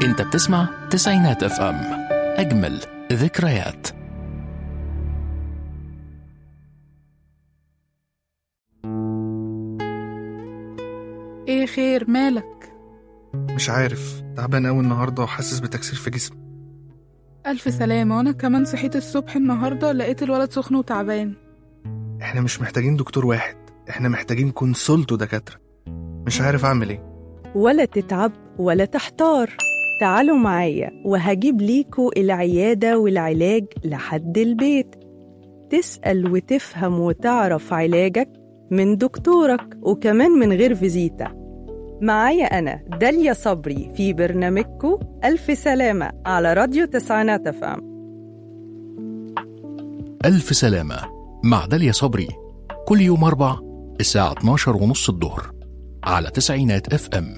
انت بتسمع تسعينات اف ام اجمل ذكريات ايه خير مالك مش عارف تعبان قوي النهارده وحاسس بتكسير في جسمي الف سلامه وانا كمان صحيت الصبح النهارده لقيت الولد سخن وتعبان احنا مش محتاجين دكتور واحد احنا محتاجين كونسولت ودكاتره مش عارف اعمل ايه ولا تتعب ولا تحتار تعالوا معايا وهجيب ليكوا العيادة والعلاج لحد البيت تسأل وتفهم وتعرف علاجك من دكتورك وكمان من غير فيزيتا معايا أنا داليا صبري في برنامجكو ألف سلامة على راديو تسعينات أفهم ألف سلامة مع داليا صبري كل يوم أربع الساعة 12 ونص الظهر على تسعينات اف ام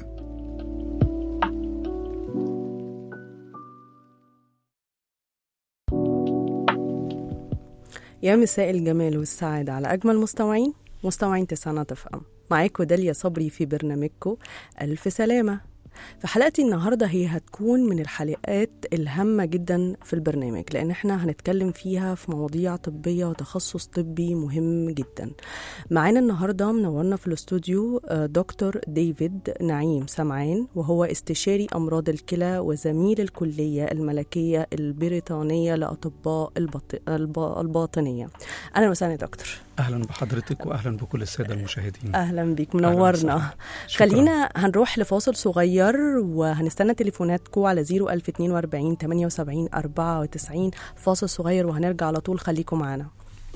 يا مساء الجمال والسعادة على أجمل مستمعين مستمعين تسعينات اف ام معاكم داليا صبري في برنامجكم ألف سلامة في حلقتي النهاردة هي هتكون من الحلقات الهامة جدا في البرنامج لأن احنا هنتكلم فيها في مواضيع طبية وتخصص طبي مهم جدا معانا النهاردة منورنا في الاستوديو آه، دكتور ديفيد نعيم سمعان وهو استشاري أمراض الكلى وزميل الكلية الملكية البريطانية لأطباء البط... الب... الباطنية أهلا وسهلا يا دكتور اهلا بحضرتك واهلا بكل الساده المشاهدين أهلا بيك أهلاً منورنا وسهلاً. شكراً. خلينا هنروح لفاصل صغير وهنستنى تليفوناتكم على 01042 78 94 فاصل صغير وهنرجع على طول خليكم معانا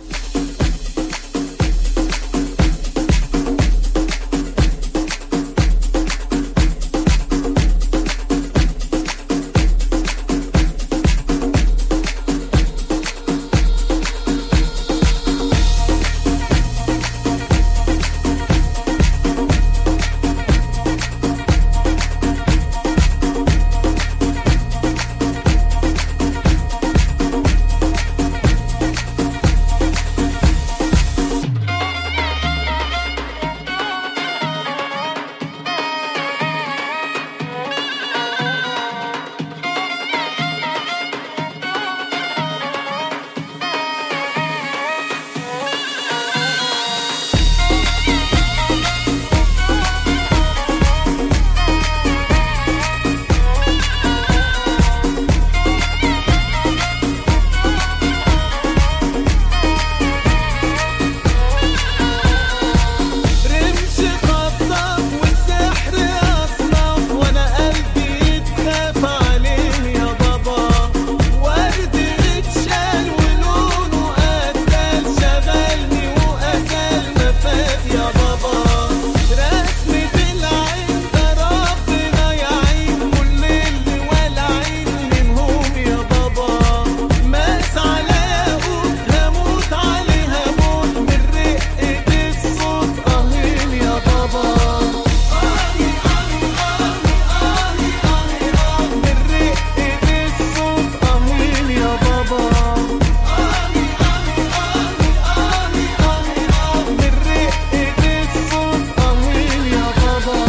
رمش خطف والسحر أصنف وأنا قلبي يتخاف عليه يا بابا ورد اتشال ولونه قتل شغلني وأكل مفات يا بابا رسمة العين ده ربنا يعين كل اللي والعين منهم يا بابا ماس على ياقوت هموت عليها موت من رقة الصوت أهين يا بابا آهي آهي آهي آهي آهي آهي من رقة الصوت أهين يا بابا آهي آهي آهي آهي آهي آهي من رقة الصوت أهين يا بابا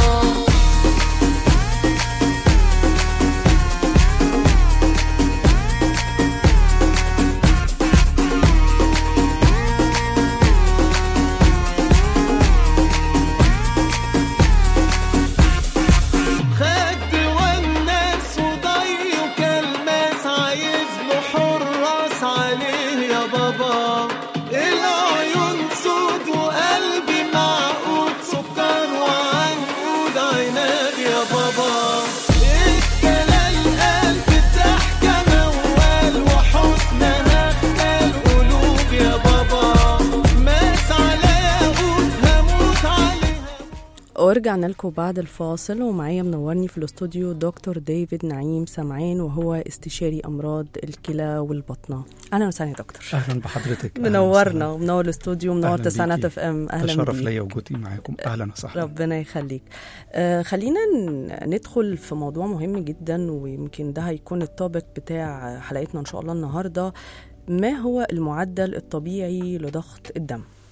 خد والناس وضي وكلماس عايز له حراس عليه يا بابا العيون سود وقلبي معقود سكر وعنقود عناد يا بابا الدلال قلب الضحكة موال وحسنها خال قلوب يا بابا ماس على ياقوت هموت عليها ورجعنا لكم بعد الفاصل ومعايا منورني في الاستوديو دكتور ديفيد نعيم سمعان وهو استشاري امراض الكلى والبطنه اهلا وسهلا يا دكتور اهلا بحضرتك أهلاً منورنا وسهلاً. منور الاستوديو منور أهلاً تسعينات بيكي. اف ام اهلا تشرف بيك ليا وجودي معاكم اهلا وسهلا ربنا يخليك آه خلينا ن- ندخل في موضوع مهم جدا ويمكن ده هيكون التوبيك بتاع حلقتنا ان شاء الله النهارده ما هو المعدل الطبيعي لضغط الدم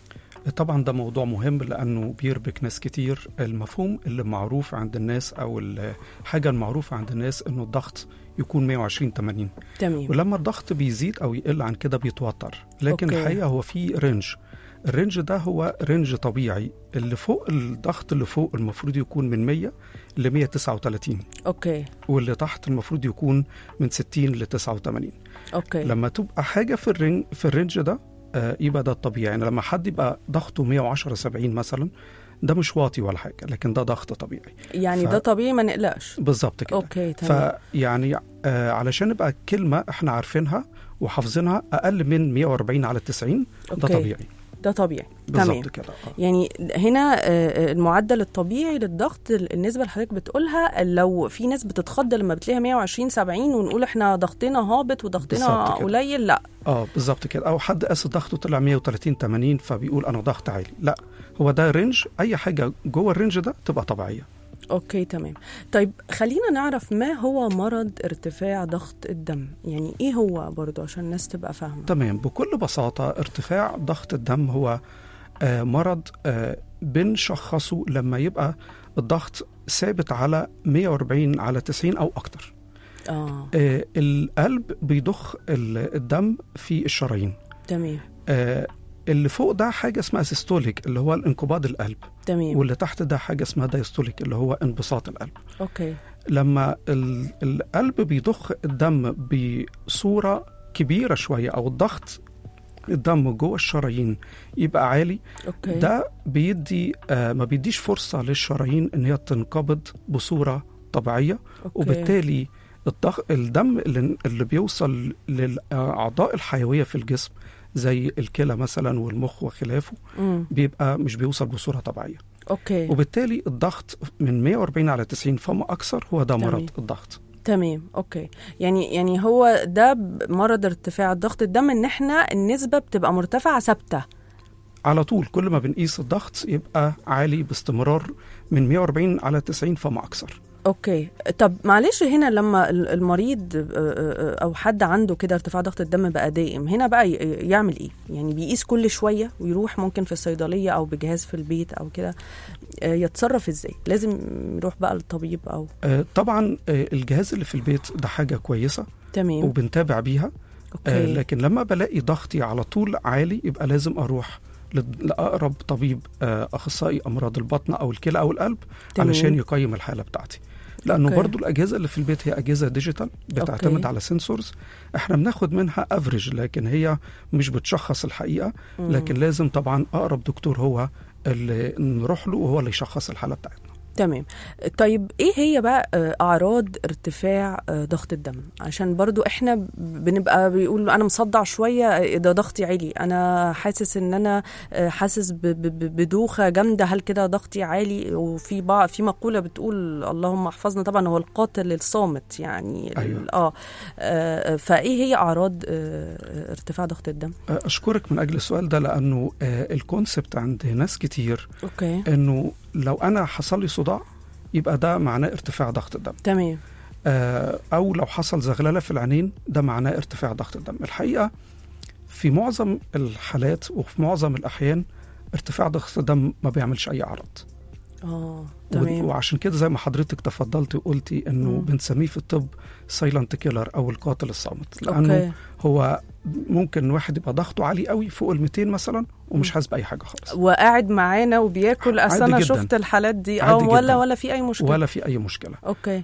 طبعا ده موضوع مهم لانه بيربك ناس كتير المفهوم اللي معروف عند الناس او الحاجه المعروفه عند الناس انه الضغط يكون 120 80 تمام ولما الضغط بيزيد او يقل عن كده بيتوتر لكن أوكي. الحقيقه هو في رينج الرينج ده هو رينج طبيعي اللي فوق الضغط اللي فوق المفروض يكون من 100 ل 139 اوكي واللي تحت المفروض يكون من 60 ل 89 اوكي لما تبقى حاجه في الرينج في الرينج ده آه، يبقى ده الطبيعي يعني لما حد يبقى ضغطه 110 70 مثلا ده مش واطي ولا حاجه لكن ده ضغط طبيعي يعني ف- ده طبيعي ما نقلقش بالظبط كده اوكي تمام فيعني آه علشان نبقى كلمه احنا عارفينها وحافظينها اقل من 140 على 90 ده أوكي. طبيعي ده طبيعي تمام بالظبط كده آه. يعني هنا آه، آه، المعدل الطبيعي للضغط النسبه اللي حضرتك بتقولها لو في ناس بتتخض لما بتلاقيها 120 70 ونقول احنا ضغطنا هابط وضغطنا بالظبط كده. قليل لا اه بالظبط كده او حد قاس ضغطه طلع 130 80 فبيقول انا ضغط عالي لا هو ده رينج اي حاجه جوه الرينج ده تبقى طبيعيه اوكي تمام طيب خلينا نعرف ما هو مرض ارتفاع ضغط الدم يعني ايه هو برضو عشان الناس تبقى فاهمه تمام بكل بساطه ارتفاع ضغط الدم هو آه مرض آه بنشخصه لما يبقى الضغط ثابت على 140 على 90 او اكتر اه آه القلب بيضخ ال- الدم في الشرايين تمام آه اللي فوق ده حاجه اسمها سيستوليك اللي هو انقباض القلب تمام واللي تحت ده حاجه اسمها دايستوليك اللي هو انبساط القلب اوكي لما ال- القلب بيضخ الدم بصوره كبيره شويه او الضغط الدم جوه الشرايين يبقى عالي اوكي ده بيدي آه ما بيديش فرصه للشرايين ان هي تنقبض بصوره طبيعيه أوكي. وبالتالي الضغط الدم اللي, اللي بيوصل للاعضاء الحيويه في الجسم زي الكلى مثلا والمخ وخلافه مم. بيبقى مش بيوصل بصوره طبيعيه اوكي وبالتالي الضغط من 140 على 90 فما اكثر هو ده تمام. مرض الضغط تمام اوكي يعني يعني هو ده ب- مرض ارتفاع ضغط الدم ان احنا النسبه بتبقى مرتفعه ثابته على طول كل ما بنقيس الضغط يبقى عالي باستمرار من 140 على 90 فما اكثر اوكي طب معلش هنا لما ال- المريض آه، آه، او حد عنده كده ارتفاع ضغط الدم بقى دائم هنا بقى ي- يعمل ايه يعني بيقيس كل شويه ويروح ممكن في الصيدليه او بجهاز في البيت او كده آه، يتصرف ازاي لازم يروح بقى للطبيب او آه، طبعا آه، الجهاز اللي في البيت ده حاجه كويسه تمام وبنتابع بيها آه، اوكي لكن لما بلاقي ضغطي على طول عالي يبقى لازم اروح لد- لاقرب طبيب آه، اخصائي امراض البطن او الكلى او القلب تمام. علشان يقيم الحاله بتاعتي لانه أوكي. برضو الاجهزه اللي في البيت هي اجهزه ديجيتال بتعتمد أوكي. على سنسورز احنا بناخد منها افريج لكن هي مش بتشخص الحقيقه مم. لكن لازم طبعا اقرب دكتور هو اللي نروح له وهو اللي يشخص الحاله بتاعتنا تمام طيب ايه هي بقى آه، اعراض ارتفاع آه، ضغط الدم عشان برضو احنا ب- بنبقى بيقول انا مصدع شويه آه، ده ضغطي عالي انا حاسس ان انا آه، حاسس ب- ب- ب- بدوخه جامده هل كده ضغطي عالي وفي بعض في مقوله بتقول اللهم احفظنا طبعا هو القاتل الصامت يعني ال- أيوة. اه آه، فايه هي اعراض آه، ارتفاع ضغط الدم آه، اشكرك من اجل السؤال ده لانه آه، الكونسبت عند ناس كتير اوكي انه لو انا حصل لي صداع يبقى ده معناه ارتفاع ضغط الدم تمام آه، او لو حصل زغلله في العينين ده معناه ارتفاع ضغط الدم الحقيقه في معظم الحالات وفي معظم الاحيان ارتفاع ضغط الدم ما بيعملش اي اعراض اه و- تمام وعشان كده زي ما حضرتك تفضلتي وقلتي انه مم. بنسميه في الطب سايلنت كيلر او القاتل الصامت لانه اوكي هو ممكن واحد يبقى ضغطه عالي قوي فوق ال 200 مثلا ومش حاسس باي حاجه خالص وقاعد معانا وبياكل اصل عادي انا جداً. شفت الحالات دي اه عادي ولا جداً. ولا في اي مشكله ولا في اي مشكله اوكي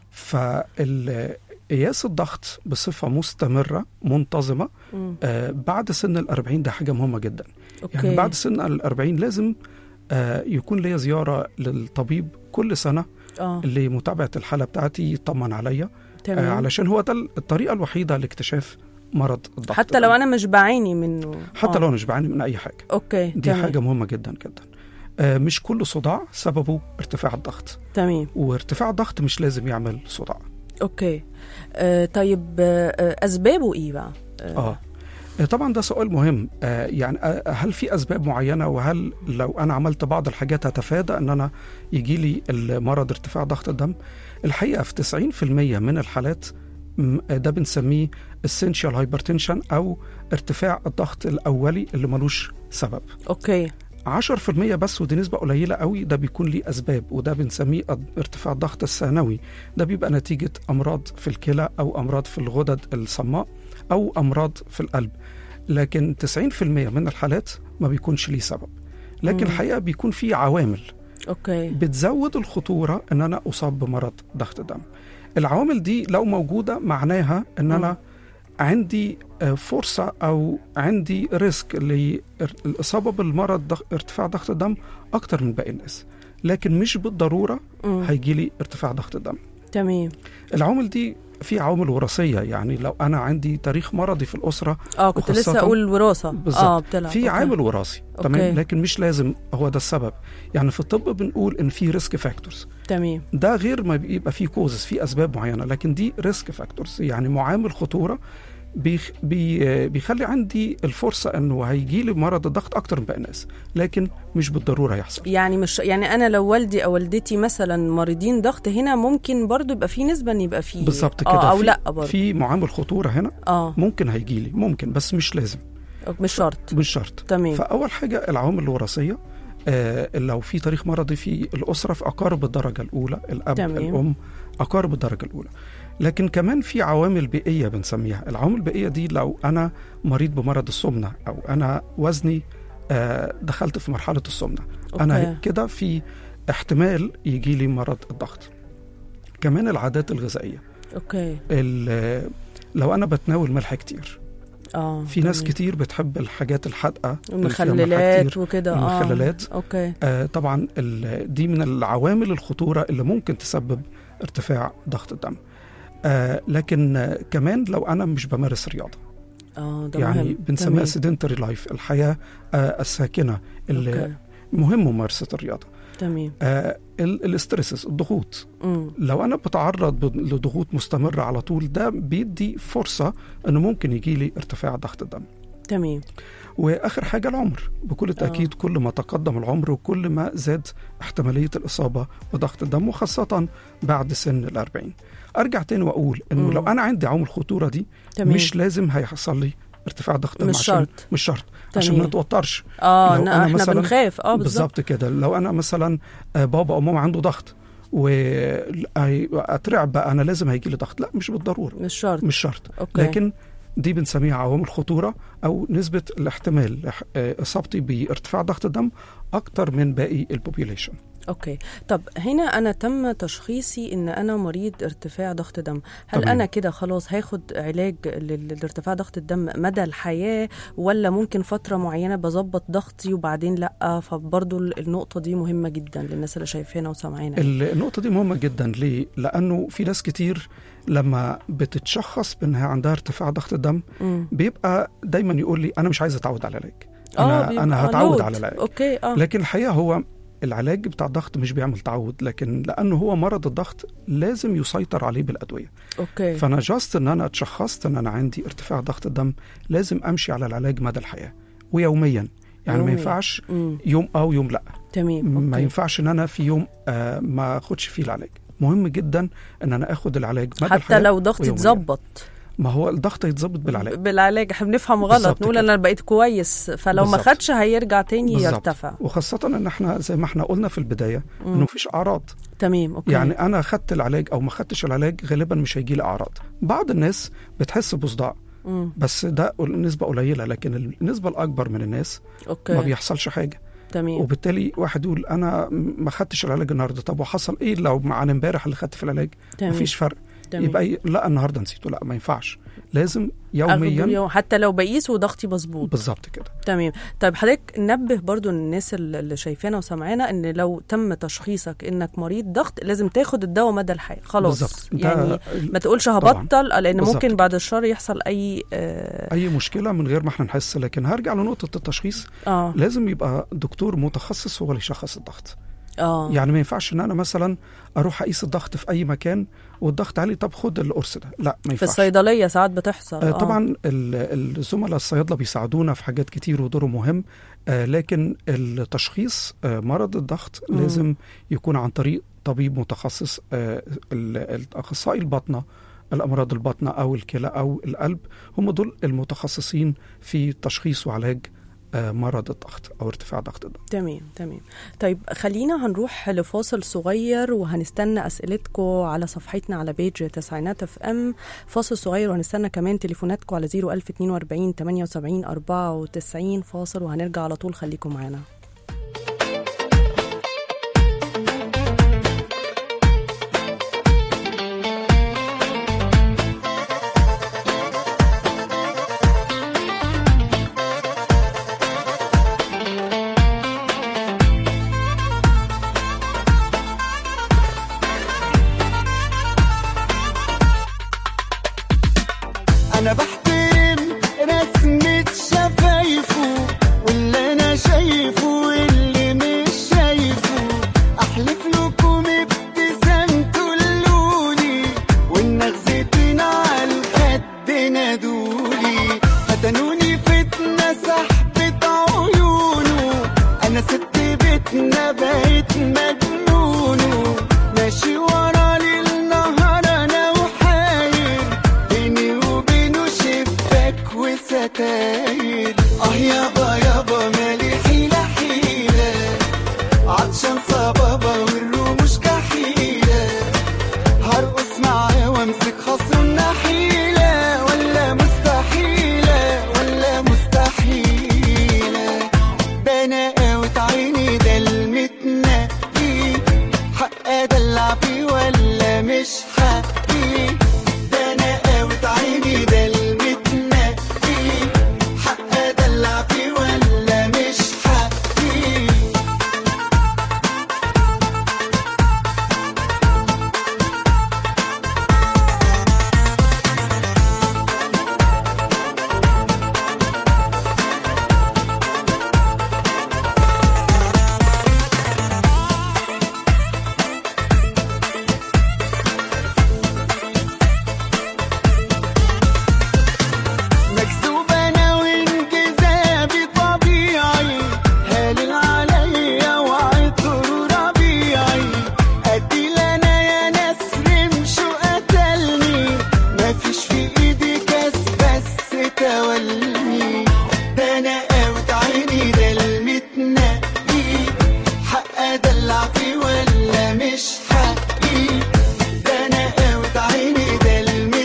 فقياس الضغط بصفه مستمره منتظمه مم. آه بعد سن ال 40 ده حاجه مهمه جدا اوكي يعني بعد سن ال 40 لازم آه يكون ليا زياره للطبيب كل سنه اه لمتابعه الحاله بتاعتي يطمن عليا آه تمام علشان هو ده الطريقه الوحيده لاكتشاف مرض الضغط حتى لو انا مش بعاني منه حتى آه. لو أنا مش بعاني من اي حاجه اوكي دي تمام. حاجه مهمه جدا جدا آه مش كل صداع سببه ارتفاع الضغط تمام وارتفاع الضغط مش لازم يعمل صداع اوكي آه طيب آه آه، اسبابه ايه بقى اه آه، طبعا ده سؤال مهم آه يعني آه، هل في اسباب معينه وهل لو انا عملت بعض الحاجات هتفادى ان انا يجي لي المرض ارتفاع ضغط الدم الحقيقه في 90% من الحالات م، آه، ده بنسميه essential hypertension او ارتفاع الضغط الاولي اللي ملوش سبب اوكي 10% بس ودي نسبة قليلة قوي ده بيكون ليه أسباب وده بنسميه أد- ارتفاع الضغط الثانوي ده بيبقى نتيجة أمراض في الكلى أو أمراض في الغدد الصماء أو أمراض في القلب لكن 90% من الحالات ما بيكونش ليه سبب لكن مم. الحقيقة بيكون في عوامل اوكي بتزود الخطورة ان انا اصاب بمرض ضغط الدم العوامل دي لو موجودة معناها ان انا عندي آه، فرصة او عندي ريسك للاصابة بالمرض ضغ- ارتفاع ضغط الدم اكتر من باقي الناس لكن مش بالضرورة مم. هيجي لي ارتفاع ضغط الدم تمام العوامل دي في عوامل وراثية يعني لو انا عندي تاريخ مرضي في الأسرة اه كنت لسه وخاصة- اقول الوراثه بالظبط. اه بتلعب في أوكي. عامل وراثي أوكي. تمام لكن مش لازم هو ده السبب يعني في الطب بنقول ان في ريسك فاكتورز تمام ده غير ما بيبقى فيه كوزز في اسباب معينه لكن دي ريسك فاكتورز يعني معامل خطوره بيخ بي بيخلي عندي الفرصه انه هيجي لي مرض الضغط اكتر من باقي الناس لكن مش بالضروره يحصل يعني مش يعني انا لو والدي او والدتي مثلا مريضين ضغط هنا ممكن برضو يبقى في نسبه ان يبقى في بالظبط كده اه او في- لا برضو في معامل خطوره هنا اه ممكن هيجي لي ممكن بس مش لازم مش شرط مش شرط تمام فاول حاجه العوامل الوراثيه آه لو في تاريخ مرضي في الاسره في اقارب الدرجه الاولى الاب تمام. الام اقارب الدرجه الاولى لكن كمان في عوامل بيئيه بنسميها العوامل البيئيه دي لو انا مريض بمرض السمنه او انا وزني آه دخلت في مرحله السمنه أوكي. انا كده في احتمال يجي لي مرض الضغط كمان العادات الغذائيه اوكي ال- لو انا بتناول ملح كتير اه في ناس تمام. كتير بتحب الحاجات الحادقه اللي فيها ملح المخللات كتير. وكده اه المخللات. اوكي آه طبعا ال- دي من العوامل الخطوره اللي ممكن تسبب ارتفاع ضغط الدم آه لكن آه كمان لو انا مش بمارس رياضه اه ده يعني مهم بنسميها تمام. سيدنتري لايف الحياه آه الساكنه اللي اوكي مهم ممارسه الرياضه تمام آه ال- الاسترسز الضغوط امم لو انا بتعرض ب- لضغوط مستمره على طول ده بيدي فرصه انه ممكن يجي لي ارتفاع ضغط الدم تمام واخر حاجه العمر بكل تاكيد كل ما تقدم العمر وكل ما زاد احتماليه الاصابه بضغط الدم وخاصه بعد سن الأربعين ارجع تاني واقول انه مم. لو انا عندي عوامل الخطوره دي تمام مش لازم هيحصل لي ارتفاع ضغط دم مش عشان شرط. مش شرط عشان تمام. ما نتوترش اه لو نا- أنا احنا مثلاً- بنخاف اه بالظبط بالظبط كده لو انا مثلا آه، بابا او ماما عنده ضغط واترعب بقى انا لازم هيجي لي ضغط لا مش بالضروره مش شرط مش شرط اوكي لكن دي بنسميها عوامل خطوره او نسبه الاحتمال لح- آه، اصابتي بارتفاع ضغط الدم اكتر من باقي البوبيوليشن اوكي طب هنا انا تم تشخيصي ان انا مريض ارتفاع ضغط دم هل تمام. انا كده خلاص هاخد علاج لل- لارتفاع ضغط الدم مدى الحياه ولا ممكن فتره معينه بظبط ضغطي وبعدين لا فبرضه ال- النقطه دي مهمه جدا للناس اللي شايفانا وسامعانا النقطه دي مهمه جدا ليه لانه في ناس كتير لما بتتشخص بانها عندها ارتفاع ضغط الدم مم. بيبقى دايما يقول لي انا مش عايز اتعود على العلاج اه انا بيبقى انا هتعود load. على العلاج اوكي اه لكن الحقيقه هو العلاج بتاع الضغط مش بيعمل تعود لكن لانه هو مرض الضغط لازم يسيطر عليه بالادويه اوكي فانا جاست ان انا اتشخصت ان انا عندي ارتفاع ضغط الدم لازم امشي على العلاج مدى الحياه ويوميا يعني ما يومياً. ينفعش مم. يوم اه ويوم لا تمام ما أوكي. ينفعش ان انا في يوم آه ما اخدش فيه العلاج مهم جدا ان انا اخد العلاج مدى حتى الحياه لو ضغطي ويومياً. اتظبط ما هو الضغط يتظبط بالعلاج بالعلاج احنا بنفهم غلط بالظبط نقول كده. انا بقيت كويس فلو ما بالظبط. خدش هيرجع تاني بالظبط. يرتفع وخاصه ان احنا زي ما احنا قلنا في البدايه مم. انه مفيش اعراض تمام اوكي يعني انا خدت العلاج او ما خدتش العلاج غالبا مش هيجي لي اعراض بعض الناس بتحس بصداع مم. بس ده نسبه قليله لكن النسبه الاكبر من الناس اوكي ما بيحصلش حاجه تمام وبالتالي واحد يقول انا ما خدتش العلاج النهارده طب وحصل ايه لو عن امبارح اللي خدت في العلاج تمام مفيش فرق تمام. يبقى ي- لا النهارده نسيته لا ما ينفعش لازم أخده يوميا يوم حتى لو بقيس وضغطي مظبوط بالظبط كده تمام طيب حضرتك نبه برضو الناس اللي اللي شايفانا وسامعانا ان لو تم تشخيصك انك مريض ضغط لازم تاخد الدواء مدى الحياه خلاص بالظبط ده يعني ما تقولش طبعاً. هبطل لان بالظبط ممكن كده. بعد الشر يحصل اي اه, اي مشكله من غير ما احنا نحس لكن هرجع لنقطه التشخيص آه. لازم يبقى دكتور متخصص هو اللي يشخص الضغط اه يعني ما ينفعش ان انا مثلا اروح اقيس الضغط في اي مكان والضغط عالي طب خد القرص ده لا ما في ينفعش الصيدليه ساعات بتحصل آه طبعا ال- الزملاء الصيادله بيساعدونا في حاجات كتير ودوره مهم آه لكن التشخيص آه مرض الضغط مم. لازم يكون عن طريق طبيب متخصص آه ال- الاخصائي الباطنه الامراض الباطنه او الكلى او القلب هم دول المتخصصين في تشخيص وعلاج آه، مرض الضغط او ارتفاع ضغط الدم تمام تمام طيب خلينا هنروح لفاصل صغير وهنستنى اسئلتكم على صفحتنا على بيج تسعينات اف ام فاصل صغير وهنستنى كمان تليفوناتكم على 01042 78 94 فاصل وهنرجع على طول خليكم معانا انا بحترم رسمة شفايفه واللي انا شايفه واللي مش شايفه احلف لكم ابتسامته اللوني والنغزتين على الخد نادولي فتنوني فتنة سحبة عيونه انا سبت بيتنا بقيت مجنونه ماشي ورا ليل نهار انا وحاير بيني وبينه شباك وستاير اه يابا يابا مالي حيلة حيلة عطشان صبابة والرموش كحيلة هرقص معاه وامسك خصم نحيلة ولا مستحيلة ولا مستحيلة ده انا قاوت عيني ده المتنقي حق ادلع فيه ولا مش حقي ده انا قاوت عيني ده المتنقي حق ادلع فيه ولا مش حقي مكذوب انا وانجذابي طبيعي هالل عليا وعطر ربيعي قتيل انا يا ناس رمشو قتلني مفيش في ايدي كاس بس تولني ده انا قاوت عيني ده المتنقي حق ادلع فيه ولا مش حقي ده انا قاوت عيني ده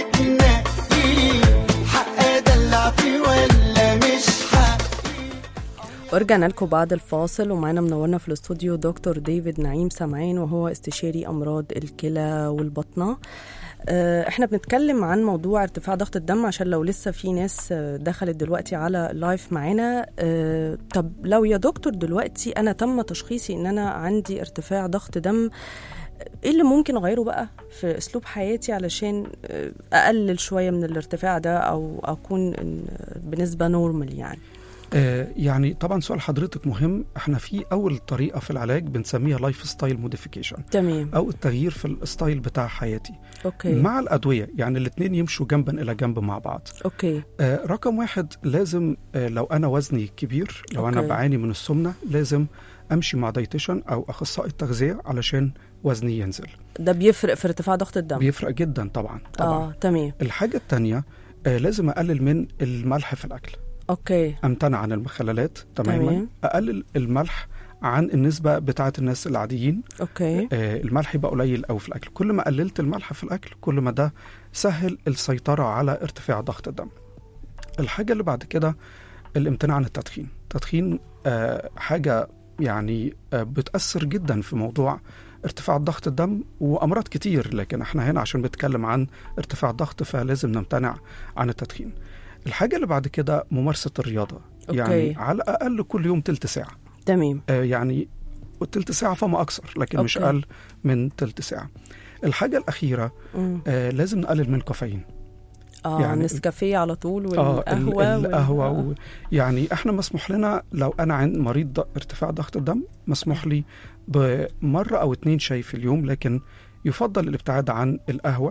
المتنقي حق ادلع فيه ولا مش حقي ورجعنا لكم بعد الفاصل ومعانا منورنا في الاستوديو دكتور ديفيد نعيم سمعين وهو استشاري امراض الكلى والبطنه آه، احنا بنتكلم عن موضوع ارتفاع ضغط الدم عشان لو لسه في ناس آه، دخلت دلوقتي على اللايف معانا آه، طب لو يا دكتور دلوقتي انا تم تشخيصي ان انا عندي ارتفاع ضغط دم ايه اللي ممكن اغيره بقى في اسلوب حياتي علشان آه، اقلل شويه من الارتفاع ده او اكون إن- بنسبه نورمال يعني آه، يعني طبعا سؤال حضرتك مهم احنا في اول طريقه في العلاج بنسميها لايف ستايل موديفيكيشن تمام او التغيير في الستايل بتاع حياتي اوكي مع الادويه يعني الاثنين يمشوا جنبا الى جنب مع بعض اوكي آه، رقم واحد لازم آه، لو انا وزني كبير لو انا أوكي. بعاني من السمنه لازم امشي مع دايتيشن او اخصائي التغذيه علشان وزني ينزل ده بيفرق في ارتفاع ضغط الدم بيفرق جدا طبعا طبعا اه تمام الحاجه الثانيه لازم اقلل من الملح في الاكل اوكي امتنع عن المخللات تماما تمام. اقلل الملح عن النسبه بتاعه الناس العاديين اوكي آه، الملح يبقى قليل قوي في الاكل كل ما قللت الملح في الاكل كل ما ده سهل السيطره على ارتفاع ضغط الدم الحاجه اللي بعد كده الامتناع عن التدخين التدخين آه، حاجه يعني آه، بتاثر جدا في موضوع ارتفاع ضغط الدم وامراض كتير لكن احنا هنا عشان بنتكلم عن ارتفاع ضغط فلازم نمتنع عن التدخين الحاجه اللي بعد كده ممارسه الرياضه أوكي. يعني على الاقل كل يوم تلت ساعه تمام آه، يعني تلت ساعة فما أكثر لكن مش أوكي. أقل من تلت ساعة الحاجة الأخيرة مم. آه لازم نقلل من الكافيين اه يعني يعني نسكافيه على طول اه والقهوه ال- وال- القهوة آه. و... يعني احنا مسموح لنا لو أنا عند مريض ض- ارتفاع ضغط الدم مسموح لي بمرة أو اتنين شاي في اليوم لكن يفضل الابتعاد عن القهوة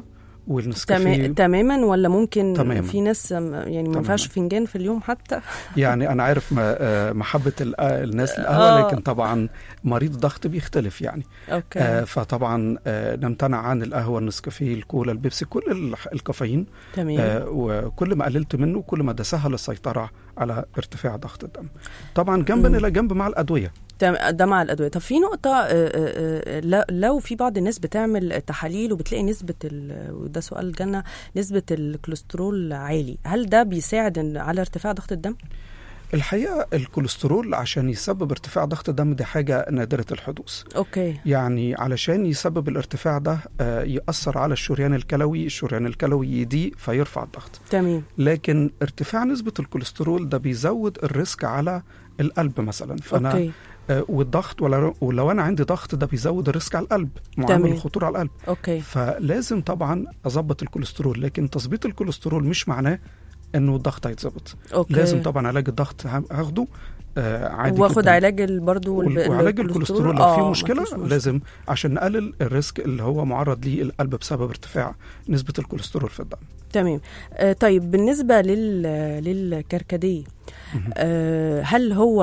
والنسكافيه تما- تماما ولا ممكن تماماً. في ناس م- يعني ما تماماً. ينفعش فنجان في اليوم حتى يعني انا عارف ما آه، محبه ال- آه، الناس آه. للقهوه لكن طبعا مريض الضغط بيختلف يعني اوكي آه فطبعا آه نمتنع عن القهوه النسكافيه الكولا البيبسي كل ال- الكافيين تمام آه وكل ما قللت منه كل ما ده سهل السيطره على ارتفاع ضغط الدم طبعا جنبا مم. الى جنب مع الادويه تم- ده مع الادويه طب في نقطه آه، آه، آه، ل- لو في بعض الناس بتعمل تحاليل وبتلاقي نسبه ال- وده سؤال جالنا نسبه الكوليسترول عالي هل ده بيساعد إن- على ارتفاع ضغط الدم الحقيقه الكوليسترول عشان يسبب ارتفاع ضغط الدم دي حاجه نادره الحدوث اوكي يعني علشان يسبب الارتفاع ده آه، يأثر على الشريان الكلوي الشريان الكلوي يضيق فيرفع الضغط تمام لكن ارتفاع نسبة الكوليسترول ده بيزود الريسك على القلب مثلا فانا اوكي آه والضغط ولا- ولو انا عندي ضغط ده بيزود الريسك على القلب معامل تمام. الخطوره على القلب اوكي فلازم طبعا اظبط الكوليسترول لكن تظبيط الكوليسترول مش معناه انه الضغط هيتظبط اوكي لازم طبعا علاج الضغط هاخده آه عادي واخد جداً. علاج ال- برضو وال- الب- وعلاج الكوليسترول لو آه، في مفيش مشكله مشكلة. لازم عشان نقلل الريسك اللي هو معرض ليه القلب بسبب ارتفاع نسبه الكوليسترول في الدم تمام آه طيب بالنسبه لل للكركديه مهم. آه هل هو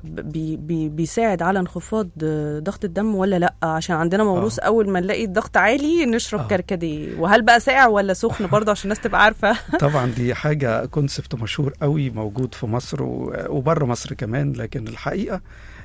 بي بي بيساعد على انخفاض آه، ضغط الدم ولا لا عشان عندنا موروث آه. اول ما نلاقي الضغط عالي نشرب آه. كركديه وهل بقى ساقع ولا سخن برضه عشان الناس تبقى عارفه طبعا دي حاجه كونسبت مشهور قوي موجود في مصر و- وبره مصر كمان لكن الحقيقه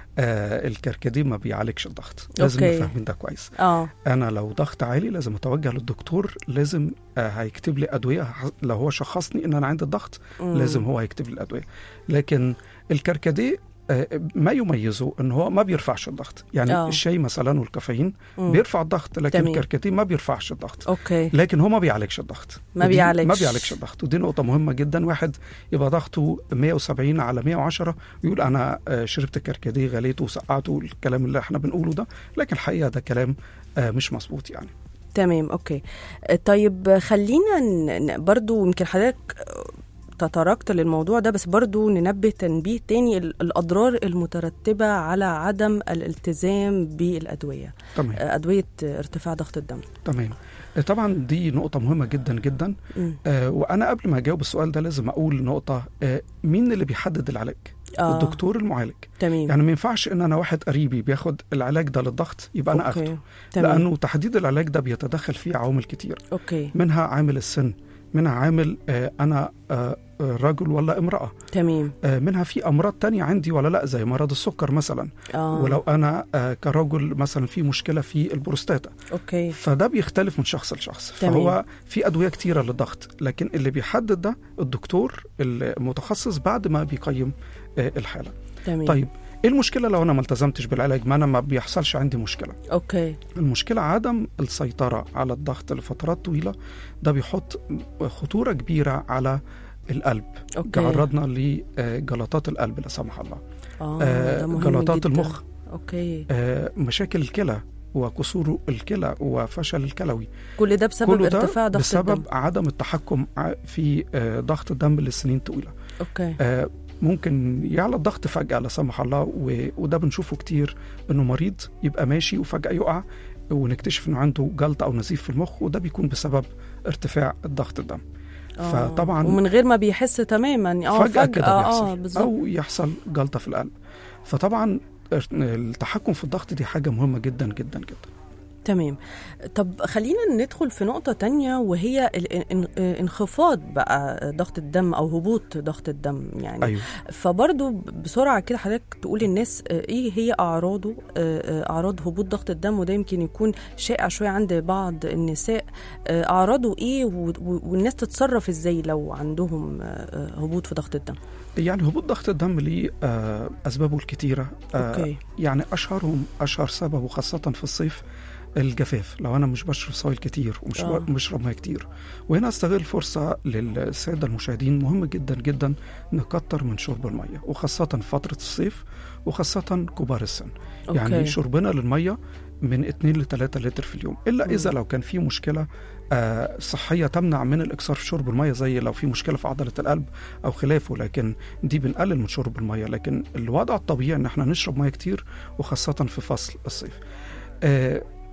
آه الكركديه ما بيعالجش الضغط لازم أوكي. نبقى فاهمين ده كويس اه انا لو ضغط عالي لازم اتوجه للدكتور لازم آه هيكتب لي ادويه ح- لو هو شخصني ان انا عندي الضغط مم. لازم هو هيكتب لي الادويه لكن الكركديه آه، ما يميزه ان هو ما بيرفعش الضغط يعني آه. الشاي مثلا والكافيين مم. بيرفع الضغط لكن تمام. الكركديه ما بيرفعش الضغط اوكي لكن هو ما بيعالجش الضغط ما ودي- بيعالجش. ما بيعالجش الضغط ودي نقطة مهمة جدا واحد يبقى ضغطه 170 على 110 ويقول أنا آه، شربت كركديه غليته وسقعته الكلام اللي احنا بنقوله ده لكن الحقيقة ده كلام آه، مش مظبوط يعني تمام اوكي آه، طيب خلينا ن- ن- برضو يمكن حضرتك آه، تطرقت للموضوع ده بس برضو ننبه تنبيه تاني ال- الأضرار المترتبة على عدم الالتزام بالأدوية تمام آه، أدوية آه، ارتفاع ضغط الدم تمام آه، طبعا دي نقطة مهمة جدا جدا مم. آه، وأنا قبل ما أجاوب السؤال ده لازم أقول نقطة آه، مين اللي بيحدد العلاج؟ آه. الدكتور المعالج تمام يعني ما ينفعش ان انا واحد قريبي بياخد العلاج ده للضغط يبقى انا اخده أوكي. تمام لانه تحديد العلاج ده بيتدخل فيه عوامل كتير أوكي منها عامل السن منها عامل آه، انا آه، آه، رجل ولا امرأة تمام آه، منها في أمراض تانية عندي ولا لا زي مرض السكر مثلا آه. ولو أنا آه، كرجل مثلا في مشكلة في البروستاتا أوكي فده بيختلف من شخص لشخص تمام. فهو في أدوية كتيرة للضغط لكن اللي بيحدد ده الدكتور المتخصص بعد ما بيقيم آه، الحالة تمام طيب ايه المشكله لو انا ما التزمتش بالعلاج ما انا ما بيحصلش عندي مشكله أوكي المشكله عدم السيطره على الضغط لفترات طويله ده بيحط خطوره كبيره على القلب أوكي عرضنا لجلطات القلب لا سمح الله آه آه، ده مهم جلطات جداً. المخ أوكي آه، مشاكل الكلى وكسور الكلى وفشل الكلوي كل ده بسبب كله ده ارتفاع ضغط بسبب الدم عدم التحكم ع- في آه، ضغط الدم لسنين طويله أوكي آه، ممكن يعلى الضغط فجأة لا سمح الله و... وده بنشوفه كتير انه مريض يبقى ماشي وفجأة يقع ونكتشف انه عنده جلطة او نزيف في المخ وده بيكون بسبب ارتفاع الضغط الدم آه. فطبعا ومن غير ما بيحس تماما اه فجأة كده اه بيحصل بالظبط او يحصل جلطة في القلب فطبعا التحكم في الضغط دي حاجة مهمة جدا جدا جدا تمام طب خلينا ندخل في نقطة تانية وهي ال- ان- انخفاض بقى ضغط الدم أو هبوط ضغط الدم يعني ايوه فبرضو بسرعة كده حضرتك تقول للناس آه، إيه هي أعراضه آه، آه، أعراض هبوط ضغط الدم وده يمكن يكون شائع شوية عند بعض النساء آه، أعراضه إيه و- و- والناس تتصرف إزاي لو عندهم آه، آه، هبوط في ضغط الدم يعني هبوط ضغط الدم ليه آه، اسبابه الكتيرة آه، أوكي يعني اشهرهم اشهر سبب وخاصه في الصيف الجفاف لو انا مش بشرب سوائل كتير ومش آه. ب- بشرب ميه كتير وهنا استغل فرصه للساده المشاهدين مهم جدا جدا نكتر من شرب الميه وخاصه في فتره الصيف وخاصه كبار السن أوكي. يعني شربنا للميه من 2 ل 3 لتر في اليوم الا اذا لو كان في مشكله آه، صحيه تمنع من الاكثار في شرب الميه زي لو في مشكله في عضله القلب او خلافه لكن دي بنقلل من شرب الميه لكن الوضع الطبيعي ان احنا نشرب ميه كتير وخاصه في فصل الصيف آه،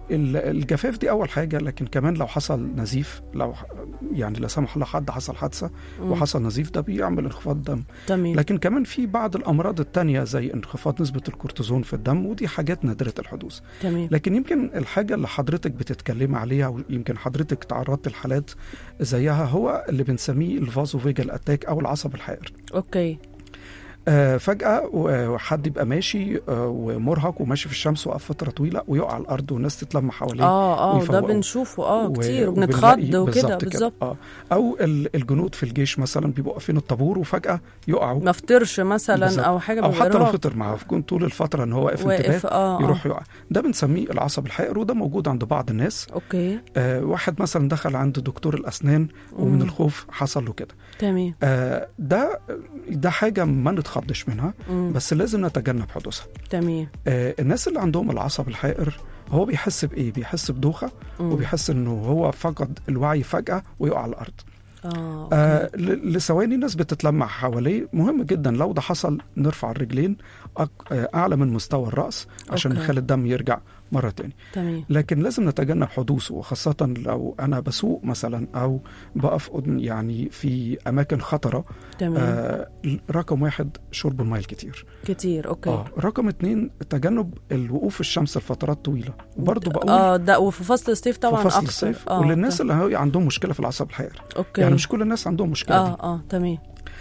ال- الجفاف دي اول حاجه لكن كمان لو حصل نزيف لو ح- يعني لا سمح الله حد حصل حادثه مم. وحصل نزيف ده بيعمل انخفاض دم تمام لكن كمان في بعض الامراض التانية زي انخفاض نسبه الكورتيزون في الدم ودي حاجات نادره الحدوث تمام لكن يمكن الحاجه اللي حضرتك بتتكلمي عليها ويمكن حضرتك تعرضت لحالات زيها هو اللي بنسميه الفازوفيجال اتاك او العصب الحائر اوكي آه، فجأة و- حد يبقى ماشي آه، ومرهق وماشي في الشمس وقف فترة طويلة ويقع على الأرض والناس تتلم حواليه اه اه ده ويفوقوا. بنشوفه اه و- كتير وبنلاقي- وبنتخض وكده بالظبط كده. بالظبط اه او ال- الجنود في الجيش مثلا بيبقوا واقفين الطابور وفجأة يقعوا ما فطرش مثلا بالظبط. او حاجه او حتى لو بيغيروها. فطر معاه يكون طول الفترة ان هو واقف واقف انتباه اه آه. يروح يقع ده بنسميه العصب الحائر وده موجود عند بعض الناس اوكي آه واحد مثلا دخل عند دكتور الأسنان ومن مم. الخوف حصل له كده تمام آه ده ده حاجة ما نتخضش منها مم. بس لازم نتجنب حدوثها تمام آه، الناس اللي عندهم العصب الحائر هو بيحس بايه بيحس بدوخه مم. وبيحس انه هو فقد الوعي فجاه ويقع على الارض اه أوكي. آه ل- لثواني الناس بتتلمع حواليه مهم جدا لو ده حصل نرفع الرجلين أك- آه، اعلى من مستوى الراس عشان أوكي. نخلي الدم يرجع مره تاني تمام لكن لازم نتجنب حدوثه وخاصه لو انا بسوق مثلا او بقف قدام- يعني في اماكن خطره تمام آه رقم واحد شرب الماء الكتير كتير اوكي اه رقم اتنين تجنب الوقوف في الشمس لفترات طويله وبرضه بقول اه ده وفي فصل الصيف طبعا في فصل اكتر الصيف اه وللناس ت- اللي هو عندهم مشكله في العصب الحائر اوكي يعني مش كل الناس عندهم مشكله اه دي اه تمام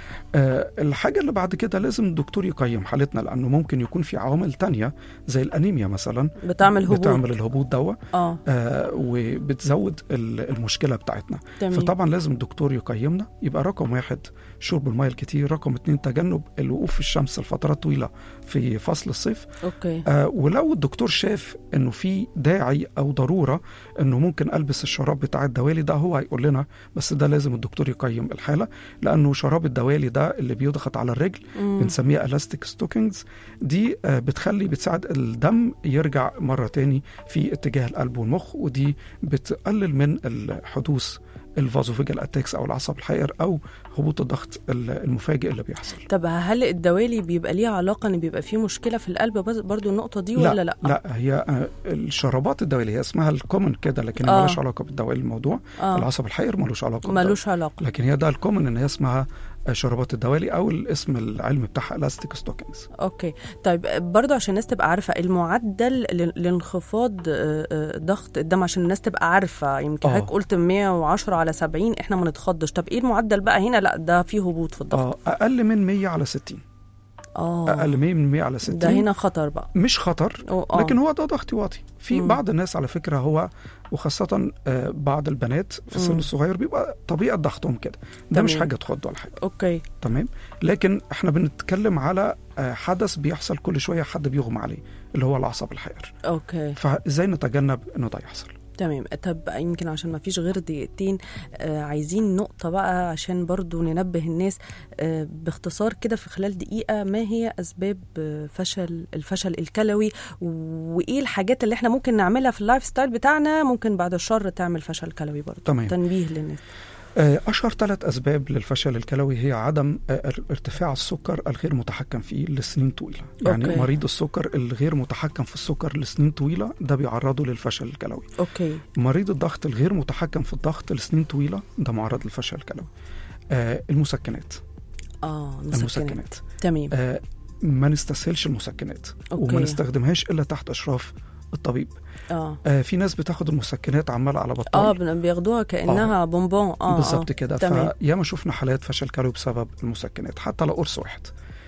آه الحاجه اللي بعد كده لازم الدكتور يقيم حالتنا لانه ممكن يكون في عوامل تانية زي الانيميا مثلا بتعمل هبوط بتعمل الهبوط دوا اه آه وبتزود ال- المشكله بتاعتنا تمام فطبعا لازم الدكتور يقيمنا يبقى رقم واحد شرب الماء الكتير رقم اتنين تجنب الوقوف في الشمس لفترات طويله في فصل الصيف اوكي آه ولو الدكتور شاف انه في داعي او ضروره انه ممكن البس الشراب بتاع الدوالي ده هو هيقول لنا بس ده لازم الدكتور يقيم الحاله لانه شراب الدوالي ده اللي بيضغط على الرجل مم. بنسميها الاستيك ستوكينجز دي آه بتخلي بتساعد الدم يرجع مره تاني في اتجاه القلب والمخ ودي بتقلل من الحدوث الفازوفيجال اتاكس او العصب الحائر او هبوط الضغط المفاجئ اللي بيحصل طب هل الدوالي بيبقى ليها علاقه ان بيبقى فيه مشكله في القلب بس- برضو النقطه دي ولا لا لا هي آه، الشرابات الدوالي هي اسمها الكومن كده لكن آه. آه. ملوش علاقه بالدوالي الموضوع آه. اه العصب الحائر ملوش علاقه بالدوالي. ملوش علاقه لكن هي ده الكومن ان هي اسمها آه، شرابات الدوالي او الاسم العلمي بتاعها الاستيك ستوكينجز اوكي طيب برضو عشان الناس تبقى عارفه المعدل ل- لانخفاض آه، آه، ضغط الدم عشان الناس تبقى عارفه يمكن آه. حضرتك قلت 110 على 70 احنا ما نتخضش طب ايه المعدل بقى هنا لا ده فيه هبوط في الضغط اه اقل من 100 على 60 اه اقل من 100 على 60 ده هنا خطر بقى مش خطر أو- آه. لكن هو ده ضغط واطي في مم. بعض الناس على فكره هو وخاصه آه، بعض البنات في السن مم. الصغير بيبقى طبيعه ضغط كده ده مش تمام. حاجه تخض ولا حاجه اوكي تمام لكن احنا بنتكلم على آه، حدث بيحصل كل شويه حد بيغمى عليه اللي هو العصب الحائر اوكي فازاي نتجنب انه ده يحصل تمام طب يمكن عشان ما فيش غير دقيقتين آه عايزين نقطة بقى عشان برضو ننبه الناس آه باختصار كده في خلال دقيقة ما هي أسباب آه فشل الفشل الكلوي وإيه الحاجات اللي احنا ممكن نعملها في اللايف ستايل بتاعنا ممكن بعد الشر تعمل فشل كلوي برضو تمام. تنبيه للناس آه، أشهر ثلاث أسباب للفشل الكلوي هي عدم آه، ارتفاع السكر الغير متحكم فيه لسنين طويلة يعني أوكي. مريض السكر الغير متحكم في السكر لسنين طويلة ده بيعرضه للفشل الكلوي أوكي مريض الضغط الغير متحكم في الضغط لسنين طويلة ده معرض للفشل الكلوي آه، المسكنات آه المسكنات المسكنات تمام آه، ما نستسهلش المسكنات أوكي. وما نستخدمهاش إلا تحت إشراف الطبيب اه آه، في ناس بتاخد المسكنات عمالة على بطال اه بن- بياخدوها كأنها بونبون اه بالظبط آه. كده تمام. فياما شفنا حالات فشل كلوي بسبب المسكنات حتى لو قرص واحد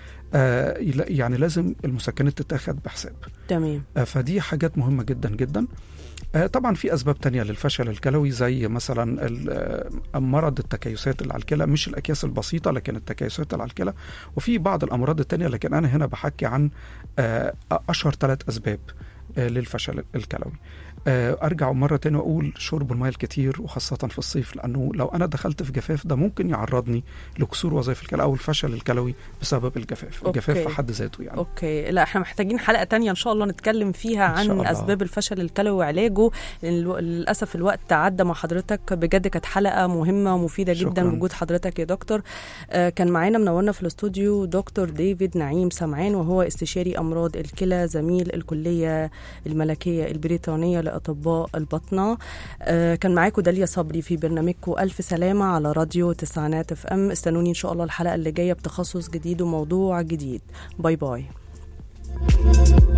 آه يلا- يعني لازم المسكنات تتاخد بحساب تمام آه فدي حاجات مهمة جدا جدا آه طبعا في أسباب تانية للفشل الكلوي زي مثلا ال- آه، مرض التكيسات اللي على الكلى مش الأكياس البسيطة لكن التكيسات اللي على الكلى وفي بعض الأمراض التانية لكن أنا هنا بحكي عن آه أشهر ثلاث أسباب آه للفشل الكلوي آه، ارجع مره تاني واقول شرب الماء الكتير وخاصه في الصيف لانه لو انا دخلت في جفاف ده ممكن يعرضني لكسور وظائف الكلى او الفشل الكلوي بسبب الجفاف أوكي. الجفاف في حد ذاته يعني اوكي لا احنا محتاجين حلقه تانية ان شاء الله نتكلم فيها إن شاء عن الله. اسباب الفشل الكلوي وعلاجه الو- للاسف الوقت عدى مع حضرتك بجد كانت حلقه مهمه ومفيده جدا شكراً. بوجود حضرتك يا دكتور آه كان معانا منورنا في الاستوديو دكتور ديفيد نعيم سمعان وهو استشاري امراض الكلى زميل الكليه الملكيه البريطانيه لأطباء البطنة آه، كان معاكم داليا صبري في برنامجكم ألف سلامة على راديو تسعينات اف ام استنوني إن شاء الله الحلقة اللي جاية بتخصص جديد وموضوع جديد باي باي